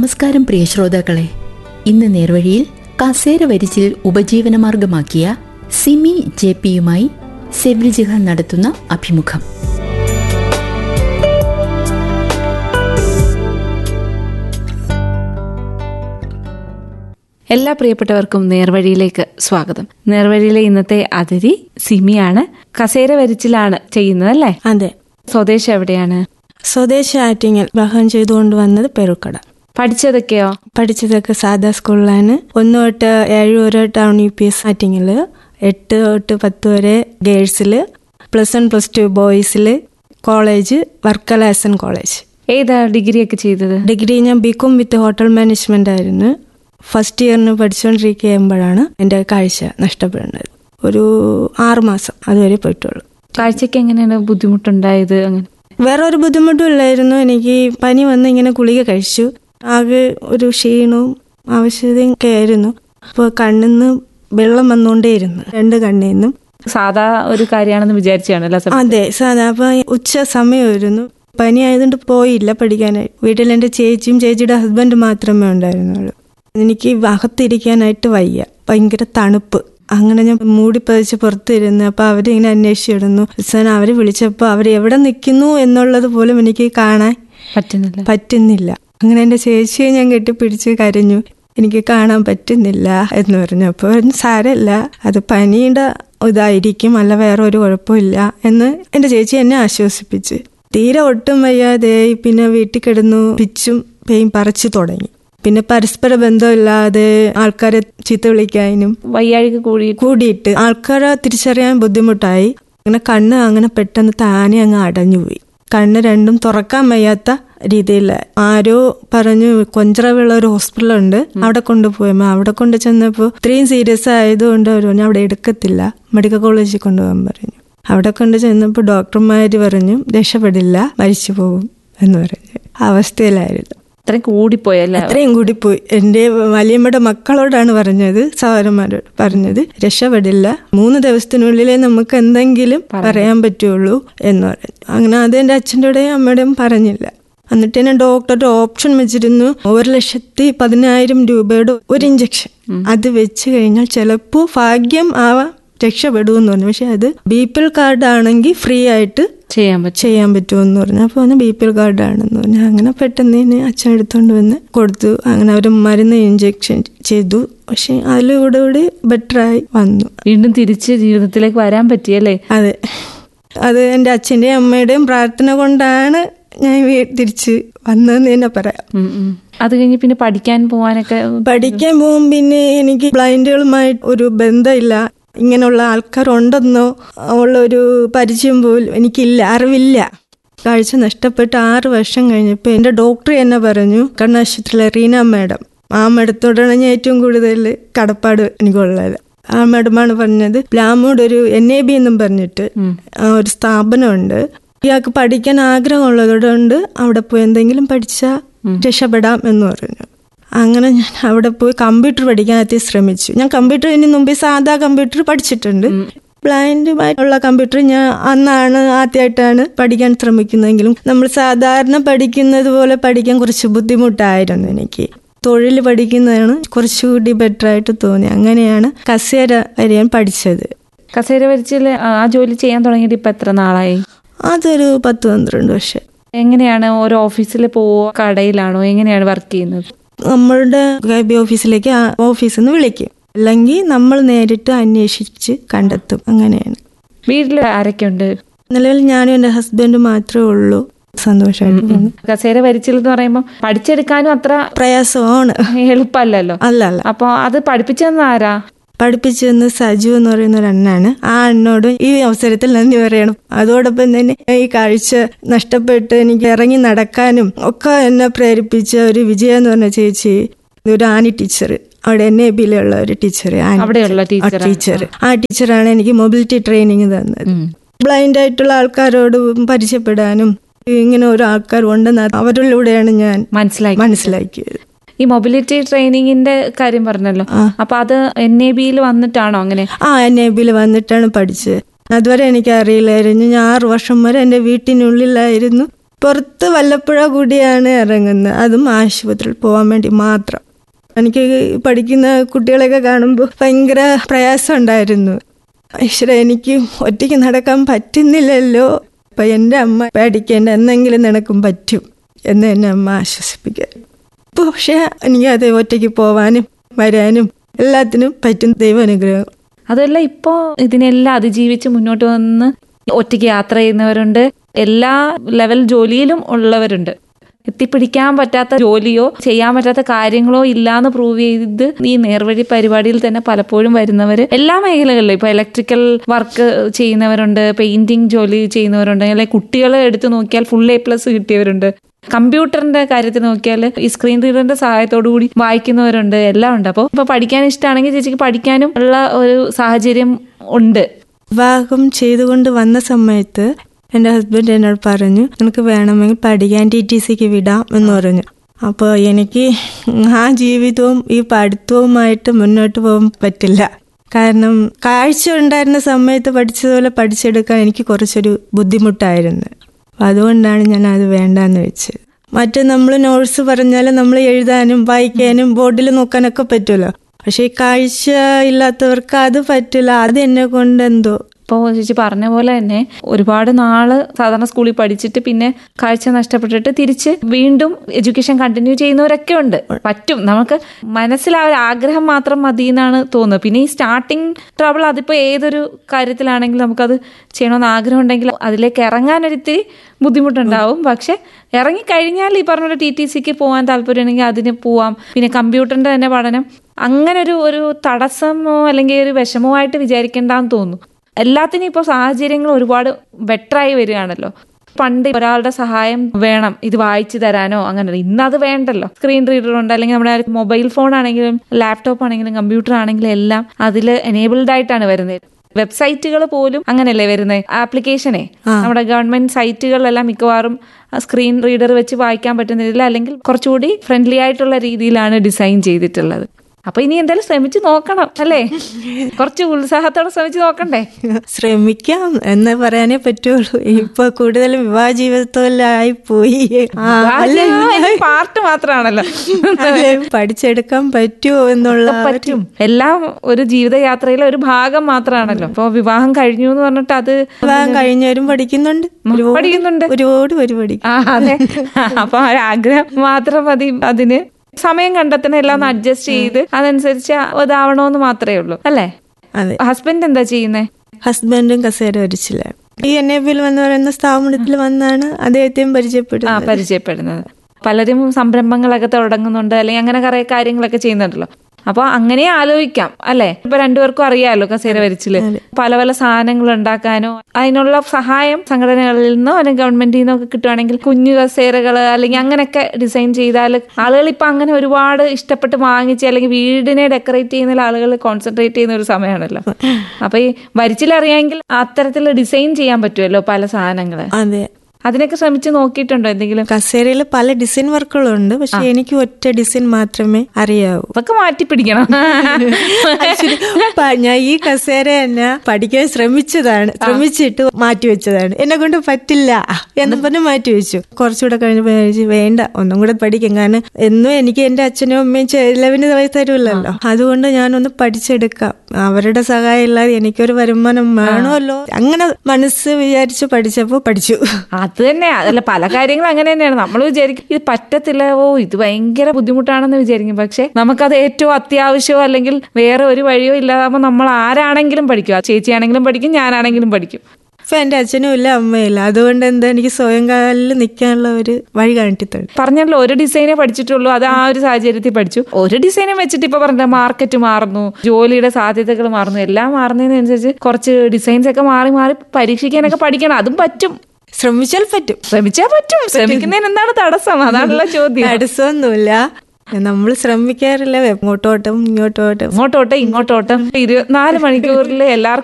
നമസ്കാരം പ്രിയ ശ്രോതാക്കളെ ഇന്ന് നേർവഴിയിൽ കസേര വരിച്ചിൽ ഉപജീവനമാർഗമാക്കിയ സിമി ജെ പിയുമായി സെവ്രിജിഹ നടത്തുന്ന അഭിമുഖം എല്ലാ പ്രിയപ്പെട്ടവർക്കും നേർവഴിയിലേക്ക് സ്വാഗതം നേർവഴിയിലെ ഇന്നത്തെ അതിഥി സിമിയാണ് കസേര വരിച്ചിലാണ് ചെയ്യുന്നത് അല്ലേ അതെ സ്വദേശം എവിടെയാണ് സ്വദേശ ആറ്റിങ്ങൽ വിവാഹം ചെയ്തുകൊണ്ട് വന്നത് പെരുക്കട പഠിച്ചതൊക്കെയോ പഠിച്ചതൊക്കെ സാധാ സ്കൂളിലാണ് ഒന്ന് തൊട്ട് ഏഴ് വരെ town U P S Attingal എട്ട് തൊട്ട് പത്ത് വരെ ഗേൾസില് പ്ലസ് വൺ പ്ലസ് ടു ബോയ്സില് college Varkala S N college ഏതാ ഡിഗ്രി ഒക്കെ ചെയ്തത് ഡിഗ്രി ഞാൻ ബികോം വിത്ത് ഹോട്ടൽ മാനേജ്മെന്റ് ആയിരുന്നു ഫസ്റ്റ് ഇയറിന് പഠിച്ചുകൊണ്ടിരിക്കുമ്പോഴാണ് എൻ്റെ കാഴ്ച നഷ്ടപ്പെടുന്നത് ഒരു ആറ് മാസം അതുവരെ പോയിട്ടുള്ളൂ കാഴ്ചക്ക് എങ്ങനെയാണ് ബുദ്ധിമുട്ടുണ്ടായത് അങ്ങനെ വേറെ ഒരു ബുദ്ധിമുട്ടും ഇല്ലായിരുന്നു എനിക്ക് പനി വന്ന് ഇങ്ങനെ ഗുളിക കഴിച്ചു ആകെ ഒരു ക്ഷീണവും ആവശ്യതയും ഒക്കെ ആയിരുന്നു അപ്പോൾ കണ്ണിന്ന് വെള്ളം വന്നുകൊണ്ടേയിരുന്നു രണ്ട് കണ്ണിൽ നിന്നും സാധാ ഒരു കാര്യമാണെന്ന് വിചാരിച്ചാണ് അല്ല അതെ സാധാ അപ്പൊ ഉച്ച സമയമായിരുന്നു പനി ആയതുകൊണ്ട് പോയില്ല പഠിക്കാനായി വീട്ടിൽ എൻ്റെ ചേച്ചിയും ചേച്ചിയുടെ ഹസ്ബൻഡ് മാത്രമേ ഉണ്ടായിരുന്നുള്ളൂ എനിക്ക് അകത്തിരിക്കാനായിട്ട് വയ്യ ഭയങ്കര തണുപ്പ് അങ്ങനെ ഞാൻ മൂടി പതിച്ച് പുറത്തിരുന്ന് അപ്പൊ അവരിങ്ങനെ അന്വേഷിച്ചിടുന്നു അവസാനം അവര് വിളിച്ചപ്പോ അവർ എവിടെ നിൽക്കുന്നു എന്നുള്ളത് പോലും എനിക്ക് കാണാൻ പറ്റുന്നില്ല പറ്റുന്നില്ല അങ്ങനെ എൻ്റെ ചേച്ചിയെ ഞാൻ കെട്ടിപ്പിടിച്ച് കരഞ്ഞു എനിക്ക് കാണാൻ പറ്റുന്നില്ല എന്ന് പറഞ്ഞു അപ്പോൾ പറഞ്ഞു, സാരമില്ല അത് പനിയുടെ ഇതായിരിക്കും അല്ല വേറെ ഒരു കുഴപ്പമില്ല എന്ന് എൻ്റെ ചേച്ചി എന്നെ ആശ്വസിപ്പിച്ച് തീരെ ഒട്ടും വയ്യാതെ പിന്നെ വീട്ടിൽ കിടന്നു പിച്ചും പേയും പറിച്ചു തുടങ്ങി പിന്നെ പരസ്പര ബന്ധമില്ലാതെ ആൾക്കാരെ ചീത്ത വിളിക്കാനും വയ്യാഴിക കൂടി കൂടിയിട്ട് ആൾക്കാരെ തിരിച്ചറിയാൻ ബുദ്ധിമുട്ടായി അങ്ങനെ കണ്ണ് അങ്ങനെ പെട്ടെന്ന് താനെ അങ്ങ് അടഞ്ഞുപോയി കണ്ണ് രണ്ടും തുറക്കാൻ വയ്യാത്ത രീതിയിൽ ആരോ പറഞ്ഞു കൊഞ്ചറവുള്ള ഒരു ഹോസ്പിറ്റലുണ്ട് അവിടെ കൊണ്ടുപോയമ്മ അവിടെ കൊണ്ട് ചെന്നപ്പോൾ ഇത്രയും സീരിയസ് ആയതുകൊണ്ട് അവർ പറഞ്ഞു അവിടെ എടുക്കത്തില്ല മെഡിക്കൽ കോളേജിൽ കൊണ്ടുപോകാൻ പറഞ്ഞു അവിടെ കൊണ്ട് ചെന്നപ്പോൾ ഡോക്ടർമാര് പറഞ്ഞു രക്ഷപ്പെടില്ല മരിച്ചു പോകും എന്ന് പറഞ്ഞു ആ അവസ്ഥയിലായിരുന്നു അത്രയും കൂടിപ്പോയല്ലേ അത്രയും കൂടി പോയി എന്റെ വലിയമ്മയുടെ മക്കളോടാണ് പറഞ്ഞത് സഹോദരന്മാരോട് പറഞ്ഞത് രക്ഷപ്പെടില്ല മൂന്ന് ദിവസത്തിനുള്ളിലേ നമുക്ക് എന്തെങ്കിലും പറയാൻ പറ്റുള്ളൂ എന്ന് പറഞ്ഞു അങ്ങനെ അത് എന്റെ അച്ഛൻ്റെയും അമ്മയുടെയും പറഞ്ഞില്ല എന്നിട്ട് തന്നെ ഡോക്ടറുടെ ഓപ്ഷൻ വെച്ചിരുന്നു ഒരു ലക്ഷത്തി പതിനായിരം രൂപയുടെ ഒരു ഇഞ്ചക്ഷൻ അത് വെച്ച് കഴിഞ്ഞാൽ ചിലപ്പോൾ ഭാഗ്യം ആവാം രക്ഷപ്പെടുമെന്ന് പറഞ്ഞു പക്ഷെ അത് ബി പി എൽ കാർഡ് ആണെങ്കിൽ ഫ്രീ ആയിട്ട് ചെയ്യാൻ പറ്റും ചെയ്യാൻ പറ്റുമെന്ന് പറഞ്ഞു അപ്പോൾ ഒന്ന് ബി പി എൽ കാർഡാണെന്ന് പറഞ്ഞു അങ്ങനെ പെട്ടെന്ന് തന്നെ അച്ഛൻ എടുത്തോണ്ട് വന്ന് കൊടുത്തു അങ്ങനെ അവർ മരുന്ന് ഇഞ്ചെക്ഷൻ ചെയ്തു പക്ഷെ അതിലൂടെ കൂടി ബെറ്ററായി വന്നു വീണ്ടും തിരിച്ച് ജീവിതത്തിലേക്ക് വരാൻ പറ്റിയല്ലേ അതെ അത് എൻ്റെ അച്ഛൻ്റെയും അമ്മയുടെയും പ്രാർത്ഥന കൊണ്ടാണ് ഞാൻ വീ- തിരിച്ച് വന്നതെന്ന് തന്നെ പറയാം ഉം, ഉം. അത് കഴിഞ്ഞ് പിന്നെ പഠിക്കാൻ പോവാനൊക്കെ പഠിക്കാൻ പോകും പിന്നെ എനിക്ക് ബ്ലൈൻഡുകളുമായിട്ട് ഒരു ബന്ധമില്ല ഇങ്ങനെയുള്ള ആൾക്കാരുണ്ടെന്നോ ഉള്ള ഒരു പരിചയം പോലും എനിക്കില്ല അറിവില്ല കാഴ്ച നഷ്ടപ്പെട്ട് ആറ് വർഷം കഴിഞ്ഞപ്പോൾ എൻ്റെ ഡോക്ടർ എന്നെ പറഞ്ഞു കണ്ണാശുപത്രിയിലെ റീന മാഡം ആ മാഡത്തോടാണ് ഞാൻ ഏറ്റവും കൂടുതൽ കടപ്പാട് എനിക്കുള്ളത് ആ മാഡമാണ് പറഞ്ഞത് പ്ലാമോട് ഒരു എൻ എ ബി എന്നും പറഞ്ഞിട്ട് ആ ഒരു സ്ഥാപനമുണ്ട് ഇയാൾക്ക് പഠിക്കാൻ ആഗ്രഹമുള്ളതുകൊണ്ട് അവിടെ പോയി എന്തെങ്കിലും പഠിച്ചാൽ രക്ഷപ്പെടാം എന്ന് പറഞ്ഞു അങ്ങനെ ഞാൻ അവിടെ പോയി കമ്പ്യൂട്ടർ പഠിക്കാൻ ആദ്യം ശ്രമിച്ചു ഞാൻ കമ്പ്യൂട്ടർ ഇതിന് മുമ്പേ സാധാ കമ്പ്യൂട്ടർ പഠിച്ചിട്ടുണ്ട് ബ്ലൈൻഡുമായിട്ടുള്ള കമ്പ്യൂട്ടർ ഞാൻ അന്നാണ് ആദ്യമായിട്ടാണ് പഠിക്കാൻ ശ്രമിക്കുന്നതെങ്കിലും നമ്മൾ സാധാരണ പഠിക്കുന്നത് പോലെ പഠിക്കാൻ കുറച്ച് ബുദ്ധിമുട്ടായിരുന്നു എനിക്ക് തൊഴിൽ പഠിക്കുന്നതാണ് കുറച്ചുകൂടി ബെറ്റർ ആയിട്ട് തോന്നി അങ്ങനെയാണ് കസേര വരെയാൻ പഠിച്ചത് കസേര വരിച്ചില് ആ ജോലി ചെയ്യാൻ തുടങ്ങിയിട്ട് ഇപ്പൊ എത്ര നാളായി അതൊരു പത്ത് പന്ത്രണ്ട് വർഷം എങ്ങനെയാണ് ഓരോ ഓഫീസിൽ പോവോ കടയിലാണോ എങ്ങനെയാണ് വർക്ക് ചെയ്യുന്നത് നമ്മളുടെ ബി ഓഫീസിലേക്ക് ആ ഓഫീസിൽ നിന്ന് വിളിക്കും അല്ലെങ്കിൽ നമ്മൾ നേരിട്ട് അന്വേഷിച്ച് കണ്ടെത്തും അങ്ങനെയാണ് വീട്ടിൽ ആരൊക്കെയുണ്ട് നിലവിൽ ഞാനും എൻ്റെ ഹസ്ബൻഡും മാത്രമേ ഉള്ളൂ സന്തോഷമായിട്ട് പോകുന്നു കസേര വരിച്ചിൽ എന്ന് പറയുമ്പോൾ പഠിച്ചെടുക്കാനും അത്ര പ്രയാസമാണ് എളുപ്പമല്ലല്ലോ അല്ല അല്ല അപ്പൊ അത് പഠിപ്പിച്ചെന്ന് ആരാ പഠിപ്പിച്ചെന്ന് സജു എന്ന് പറയുന്ന ഒരു അണ്ണാണ് ആ അണ്ണോട് ഈ അവസരത്തിൽ നന്ദി പറയണം അതോടൊപ്പം തന്നെ ഈ കാഴ്ച നഷ്ടപ്പെട്ട് എനിക്ക് ഇറങ്ങി നടക്കാനും ഒക്കെ എന്നെ പ്രേരിപ്പിച്ച ഒരു വിജയ എന്ന് പറഞ്ഞ ചേച്ചി ഒരു ആനി ടീച്ചർ അവിടെ എൻ എ ബിയിലുള്ള ഒരു ടീച്ചർ അവിടെയുള്ള ടീച്ചർ ടീച്ചർ ആ ടീച്ചറാണ് എനിക്ക് മൊബിലിറ്റി ട്രെയിനിങ് തന്നത് ബ്ലൈൻഡ് ആയിട്ടുള്ള ആൾക്കാരോട് പരിചയപ്പെടാനും ഇങ്ങനെ ഒരു ആൾക്കാർ ഉണ്ടെന്ന് അവരിലൂടെയാണ് ഞാൻ മനസ്സിലായി മനസ്സിലാക്കിയത് ഈ മൊബിലിറ്റി ട്രെയിനിങ്ങിന്റെ കാര്യം പറഞ്ഞല്ലോ അപ്പൊ അത് എൻ എ ബിയിൽ വന്നിട്ടാണോ അങ്ങനെ ആ എൻ എ ബിയിൽ വന്നിട്ടാണ് പഠിച്ചത് അതുവരെ എനിക്ക് അറിയില്ലായിരുന്നു ഞാൻ ആറ് വർഷം വരെ എൻ്റെ വീട്ടിനുള്ളിലായിരുന്നു പുറത്ത് വല്ലപ്പുഴ കൂടിയാണ് ഇറങ്ങുന്നത് അതും ആശുപത്രിയിൽ പോകാൻ വേണ്ടി മാത്രം എനിക്ക് പഠിക്കുന്ന കുട്ടികളെയൊക്കെ കാണുമ്പോൾ ഭയങ്കര പ്രയാസം ഉണ്ടായിരുന്നു ഈശ്വര എനിക്ക് ഒറ്റയ്ക്ക് നടക്കാൻ പറ്റുന്നില്ലല്ലോ അപ്പം എൻ്റെ അമ്മ പേടിക്കേണ്ട എന്നെങ്കിലും നിനക്കും പറ്റും എന്ന് എന്നെ അമ്മ ആശ്വസിപ്പിക്കുക ഇപ്പോൾ പക്ഷേ എനിക്കത് ഒറ്റയ്ക്ക് പോവാനും വരാനും എല്ലാത്തിനും പറ്റും ദൈവാനുഗ്രഹം അതല്ല ഇപ്പോ ഇതിനെല്ലാം അതിജീവിച്ച് മുന്നോട്ട് വന്ന് ഒറ്റയ്ക്ക് യാത്ര ചെയ്യുന്നവരുണ്ട് എല്ലാ ലെവൽ ജോലിയിലും ഉള്ളവരുണ്ട് എത്തിപ്പിടിക്കാൻ പറ്റാത്ത ജോലിയോ ചെയ്യാൻ പറ്റാത്ത കാര്യങ്ങളോ ഇല്ലാന്ന് പ്രൂവ് ചെയ്ത് ഈ നേർവഴി പരിപാടിയിൽ തന്നെ പലപ്പോഴും വരുന്നവര് എല്ലാ മേഖലകളിലും ഇപ്പൊ ഇലക്ട്രിക്കൽ വർക്ക് ചെയ്യുന്നവരുണ്ട് പെയിന്റിംഗ് ജോലി ചെയ്യുന്നവരുണ്ട് അല്ലെങ്കിൽ കുട്ടികളെ എടുത്തു നോക്കിയാൽ ഫുൾ എ പ്ലസ് കിട്ടിയവരുണ്ട് കമ്പ്യൂട്ടറിന്റെ കാര്യത്തിൽ നോക്കിയാൽ ഈ സ്ക്രീൻ റീഡറിന്റെ സഹായത്തോടു കൂടി വായിക്കുന്നവരുണ്ട് എല്ലാം ഉണ്ട് അപ്പോൾ ഇപ്പൊ പഠിക്കാൻ ഇഷ്ടമാണെങ്കിൽ ചേച്ചിക്ക് പഠിക്കാനും ഉള്ള ഒരു സാഹചര്യം ഉണ്ട് വിവാഹം ചെയ്തുകൊണ്ട് വന്ന സമയത്ത് എൻ്റെ ഹസ്ബൻഡ് എന്നോട് പറഞ്ഞു നിനക്ക് വേണമെങ്കിൽ പഠിക്കാൻ ടി ടി സിക്ക് വിടാം എന്ന് പറഞ്ഞു അപ്പോൾ എനിക്ക് ആ ജീവിതവും ഈ പഠിത്തവുമായിട്ട് മുന്നോട്ട് പോകാൻ പറ്റില്ല കാരണം കാഴ്ച ഉണ്ടായിരുന്ന സമയത്ത് പഠിച്ചതുപോലെ പഠിച്ചെടുക്കാൻ എനിക്ക് കുറച്ചൊരു ബുദ്ധിമുട്ടായിരുന്നു അപ്പം അതുകൊണ്ടാണ് ഞാൻ അത് വേണ്ടാന്ന് വെച്ചത് മറ്റേ നമ്മൾ നോട്ട്സ് പറഞ്ഞാൽ നമ്മൾ എഴുതാനും വായിക്കാനും ബോർഡിൽ നോക്കാനൊക്കെ പറ്റുമല്ലോ പക്ഷെ ഈ കാഴ്ച ഇല്ലാത്തവർക്ക് അത് പറ്റില്ല അത് എന്നെ കൊണ്ട് എന്തോ ഇപ്പോൾ ചേച്ചി പറഞ്ഞ പോലെ തന്നെ ഒരുപാട് നാള് സാധാരണ സ്കൂളിൽ പഠിച്ചിട്ട് പിന്നെ കാഴ്ച നഷ്ടപ്പെട്ടിട്ട് തിരിച്ച് വീണ്ടും എഡ്യൂക്കേഷൻ കണ്ടിന്യൂ ചെയ്യുന്നവരൊക്കെ ഉണ്ട് പറ്റും നമുക്ക് മനസ്സിൽ ആ ഒരു ആഗ്രഹം മാത്രം മതി എന്നാണ് തോന്നുന്നത് പിന്നെ ഈ സ്റ്റാർട്ടിങ് ട്രബിൾ അതിപ്പോൾ ഏതൊരു കാര്യത്തിലാണെങ്കിലും നമുക്കത് ചെയ്യണമെന്ന് ആഗ്രഹം ഉണ്ടെങ്കിൽ അതിലേക്ക് ഇറങ്ങാനൊരിത്തിരി ബുദ്ധിമുട്ടുണ്ടാവും പക്ഷെ ഇറങ്ങിക്കഴിഞ്ഞാൽ ഈ പറഞ്ഞ ടി ടി സിക്ക് പോകാൻ താല്പര്യമുണ്ടെങ്കിൽ അതിന് പോവാം പിന്നെ കമ്പ്യൂട്ടറിന്റെ തന്നെ പഠനം അങ്ങനെ ഒരു ഒരു തടസ്സമോ അല്ലെങ്കിൽ ഒരു വിഷമോ ആയിട്ട് വിചാരിക്കേണ്ടെന്ന് തോന്നുന്നു എല്ലാത്തിനും ഇപ്പോൾ സാഹചര്യങ്ങൾ ഒരുപാട് ബെറ്ററായി വരികയാണല്ലോ പണ്ട് ഒരാളുടെ സഹായം വേണം ഇത് വായിച്ചു തരാനോ അങ്ങനെ ഇന്ന് അത് വേണ്ടല്ലോ സ്ക്രീൻ റീഡർ ഉണ്ട് അല്ലെങ്കിൽ നമ്മുടെ മൊബൈൽ ഫോൺ ആണെങ്കിലും ലാപ്ടോപ്പ് ആണെങ്കിലും കമ്പ്യൂട്ടർ ആണെങ്കിലും എല്ലാം അതിൽ എനേബിൾഡ് ആയിട്ടാണ് വരുന്നത് വെബ്സൈറ്റുകൾ പോലും അങ്ങനെയല്ലേ വരുന്നത് ആപ്ലിക്കേഷനെ നമ്മുടെ ഗവൺമെന്റ് സൈറ്റുകളിലെല്ലാം മിക്കവാറും സ്ക്രീൻ റീഡർ വെച്ച് വായിക്കാൻ പറ്റുന്നില്ല അല്ലെങ്കിൽ കുറച്ചുകൂടി ഫ്രണ്ട്ലി ആയിട്ടുള്ള രീതിയിലാണ് ഡിസൈൻ ചെയ്തിട്ടുള്ളത് അപ്പൊ ഇനി എന്തായാലും ശ്രമിച്ചു നോക്കണം അല്ലേ കുറച്ച് ഉത്സാഹത്തോടെ ശ്രമിച്ചു നോക്കണ്ടേ ശ്രമിക്കാം എന്ന് പറയാനേ പറ്റുള്ളൂ ഇപ്പൊ കൂടുതലും വിവാഹ ജീവിതത്തിലായി പോയി ആ, അല്ല, പാർട്ട് മാത്രമാണല്ലോ അല്ലേ, പഠിച്ചെടുക്കാൻ പറ്റുമോ എന്നുള്ള ആ ഒരു- പറ്റും എല്ലാം ഒരു ജീവിതയാത്രയിലെ ഒരു ഭാഗം മാത്രമാണല്ലോ ഇപ്പൊ വിവാഹം കഴിഞ്ഞു എന്ന് പറഞ്ഞിട്ട് അത് വിവാഹം കഴിഞ്ഞവരും പഠിക്കുന്നുണ്ട് ഒരുപാട് പഠിക്കുന്നുണ്ട്. ഒരുപാട് പേര് പഠിക്കും ആ അതെ അപ്പൊ ആ ഒരു ആഗ്രഹം മാത്രം മതി അതിന് സമയം കണ്ടെത്തണം എല്ലാം ഒന്ന് അഡ്ജസ്റ്റ് ചെയ്ത് അതനുസരിച്ച് ഇതാവണോന്ന് മാത്രമേ ഉള്ളൂ അല്ലേ അതെ ഹസ്ബൻഡ് എന്താ ചെയ്യുന്നേ ഹസ്ബൻഡും കസേര വരച്ചില്ല ഈ എൻ എ ബിൽ എന്ന് പറയുന്ന സ്ഥാപനത്തിൽ വന്നാണ് അദ്ദേഹത്തെയും ആ പരിചയപ്പെടുന്നത് പരിചയപ്പെടുന്നത് പലരും സംരംഭങ്ങളൊക്കെ തുടങ്ങുന്നുണ്ട് അല്ലെങ്കിൽ അങ്ങനെ കുറെ കാര്യങ്ങളൊക്കെ ചെയ്യുന്നുണ്ടല്ലോ അപ്പൊ അങ്ങനെ ആലോചിക്കാം അല്ലെ ഇപ്പൊ രണ്ടുപേർക്കും അറിയാലോ കസേര വരിച്ചില് പല പല സാധനങ്ങൾ ഉണ്ടാക്കാനോ അതിനുള്ള സഹായം സംഘടനകളിൽ നിന്നോ അല്ലെങ്കിൽ ഗവൺമെന്റിൽ നിന്നോ ഒക്കെ കിട്ടുവാണെങ്കിൽ കുഞ്ഞു കസേരകള് അല്ലെങ്കിൽ അങ്ങനെയൊക്കെ ഡിസൈൻ ചെയ്താൽ ആളുകൾ ഇപ്പൊ അങ്ങനെ ഒരുപാട് ഇഷ്ടപ്പെട്ട് വാങ്ങിച്ച് അല്ലെങ്കിൽ വീടിനെ ഡെക്കറേറ്റ് ചെയ്യുന്നതിൽ ആളുകൾ കോൺസെൻട്രേറ്റ് ചെയ്യുന്ന ഒരു സമയമാണല്ലോ അപ്പൊ ഈ വരിച്ചിലറിയാമെങ്കിൽ അത്തരത്തിൽ ഡിസൈൻ ചെയ്യാൻ പറ്റുമല്ലോ പല സാധനങ്ങള് അതെ അതിനൊക്കെ ശ്രമിച്ച് നോക്കിയിട്ടുണ്ടോ എന്തെങ്കിലും കസേരയിൽ പല ഡിസൈൻ വർക്കുകളുണ്ട് പക്ഷെ എനിക്ക് ഒറ്റ ഡിസൈൻ മാത്രമേ അറിയാവൂ അതൊക്കെ മാറ്റി പിടിക്കണം Actually, പ- ഞാൻ ഈ കസേര തന്നെ പഠിക്കാൻ ശ്രമിച്ചതാണ് ശ്രമിച്ചിട്ട് മാറ്റി വെച്ചതാണ് എന്നെ കൊണ്ട് പറ്റില്ല എന്ന് പറഞ്ഞ് മാറ്റി വെച്ചു കുറച്ചുകൂടെ കഴിഞ്ഞപ്പോ ഞാൻ വിചാരിച്ചു, വേണ്ട ഒന്നും കൂടെ പഠിക്കാം കാരണം എന്നും എനിക്ക് എന്റെ അച്ഛനും അമ്മയും ചെലവിന് തരുമല്ലോ അതുകൊണ്ട് ഞാനൊന്ന് പഠിച്ചെടുക്കാം അവരുടെ സഹായം ഇല്ലാതെ എനിക്കൊരു വരുമാനം വേണമല്ലോ അങ്ങനെ മനസ്സ് വിചാരിച്ച് പഠിച്ചപ്പോ പഠിച്ചു അത് തന്നെ അതല്ല പല കാര്യങ്ങളും അങ്ങനെ തന്നെയാണ് നമ്മൾ വിചാരിക്കും ഇത് പറ്റത്തില്ല ഓ ഇത് ഭയങ്കര ബുദ്ധിമുട്ടാണെന്ന് വിചാരിക്കും പക്ഷെ നമുക്കത് ഏറ്റവും അത്യാവശ്യമോ അല്ലെങ്കിൽ വേറെ ഒരു വഴിയോ ഇല്ലാതാകുമ്പോൾ നമ്മൾ ആരാണെങ്കിലും പഠിക്കും ആ ചേച്ചിയാണെങ്കിലും പഠിക്കും ഞാനാണെങ്കിലും പഠിക്കും ഇപ്പൊ എന്റെ അച്ഛനും ഇല്ല അമ്മയില്ല അതുകൊണ്ട് എന്താ എനിക്ക് സ്വയം കാലിൽ നിൽക്കാനുള്ള ഒരു വഴി കാണിട്ടുണ്ട് പറഞ്ഞല്ലോ ഒരു ഡിസൈനേ പഠിച്ചിട്ടുള്ളൂ അത് ആ ഒരു സാഹചര്യത്തിൽ പഠിച്ചു ഒരു ഡിസൈനെ വെച്ചിട്ട് ഇപ്പൊ പറഞ്ഞ മാർക്കറ്റ് മാറുന്നു ജോലിയുടെ സാധ്യതകൾ മാറുന്നു എല്ലാം മാറുന്നതിനനുസരിച്ച് കുറച്ച് ഡിസൈൻസ് ഒക്കെ മാറി മാറി പരീക്ഷിക്കാനൊക്കെ പഠിക്കണം അതും പറ്റും ശ്രമിച്ചാൽ പറ്റും ശ്രമിച്ചാൽ പറ്റും ശ്രമിക്കുന്നതിന് എന്താണ് തടസ്സം അതാണുള്ള ചോദ്യം തടസ്സമൊന്നുമില്ല നമ്മൾ ശ്രമിക്കാറില്ല ഇങ്ങോട്ടോട്ടം ഇങ്ങോട്ടോട്ടം ഇങ്ങോട്ടോട്ടെ ഇങ്ങോട്ടോട്ടം ഇരുപത്തിനാല് മണിക്കൂറിൽ എല്ലാവർക്കും